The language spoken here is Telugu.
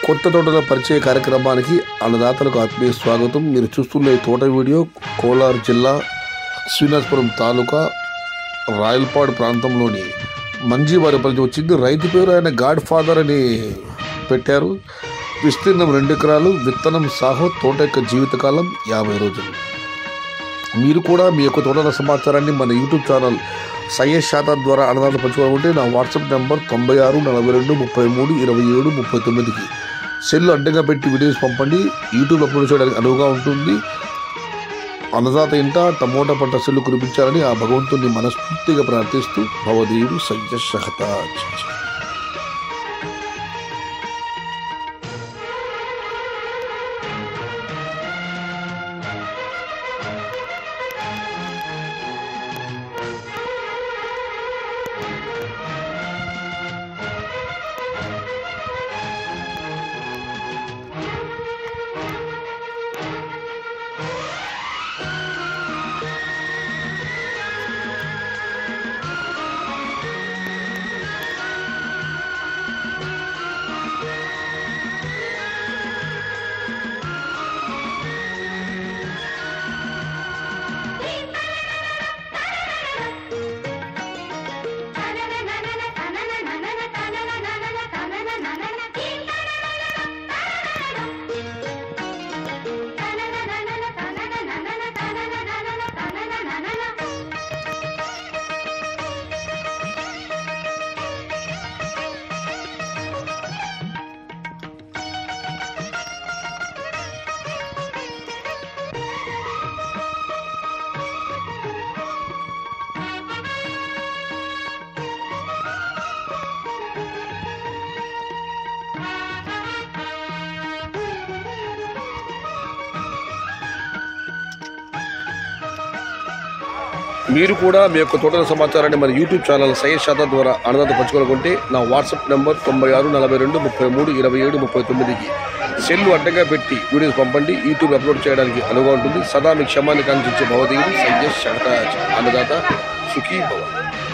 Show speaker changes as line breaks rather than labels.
కొత్త తోటల పరిచయ కార్యక్రమానికి అన్నదాతలకు ఆత్మీయ స్వాగతం మీరు చూస్తున్న ఈ తోట వీడియో కోలార్ జిల్లా శ్రీనివాసపురం తాలూకా రాయల్పాడు ప్రాంతంలోని మంజీ వారి పరిచయం వచ్చింది రైతు పేరు ఆయన గాడ్ ఫాదర్ అని పెట్టారు విస్తీర్ణం రెండు ఎకరాలు విత్తనం సాహో తోట యొక్క జీవితకాలం యాభై రోజులు మీరు కూడా మీ యొక్క తోటల సమాచారాన్ని మన యూట్యూబ్ ఛానల్ సయ్యద్ శాతం ద్వారా అన్నదాత పంచుకోవాలంటే నా వాట్సాప్ నెంబర్ తొంభై ఆరు నలభై రెండు ముప్పై మూడు ఇరవై ఏడు ముప్పై తొమ్మిదికి సెల్ అడ్డంగా పెట్టి వీడియోస్ పంపండి యూట్యూబ్ అప్లోడ్ చేయడానికి అనువుగా ఉంటుంది అన్నదాత ఇంట టమోటా పంట సెల్లు కురిపించాలని ఆ భగవంతుని మనస్ఫూర్తిగా ప్రార్థిస్తూ భవదేవుడు సయ్యద్ షహతాజ్ మీరు కూడా మీ యొక్క తోటల సమాచారాన్ని మన యూట్యూబ్ ఛానల్ సయ్యద్ శాతం ద్వారా అన్నదాత పంచుకోవాలనుకుంటే నా వాట్సాప్ నెంబర్ తొంభై ఆరు నలభై రెండు ముప్పై మూడు ఇరవై ఏడు ముప్పై తొమ్మిదికి సెల్లు అడ్డంగా పెట్టి వీడియోస్ పంపండి యూట్యూబ్ అప్లోడ్ చేయడానికి అనువుగా ఉంటుంది సదా మీ క్షమాన్ని కాంక్షించే భవదేవుడు సయ్యద్ షహతాజ్ అన్నదాత సుఖీ భవ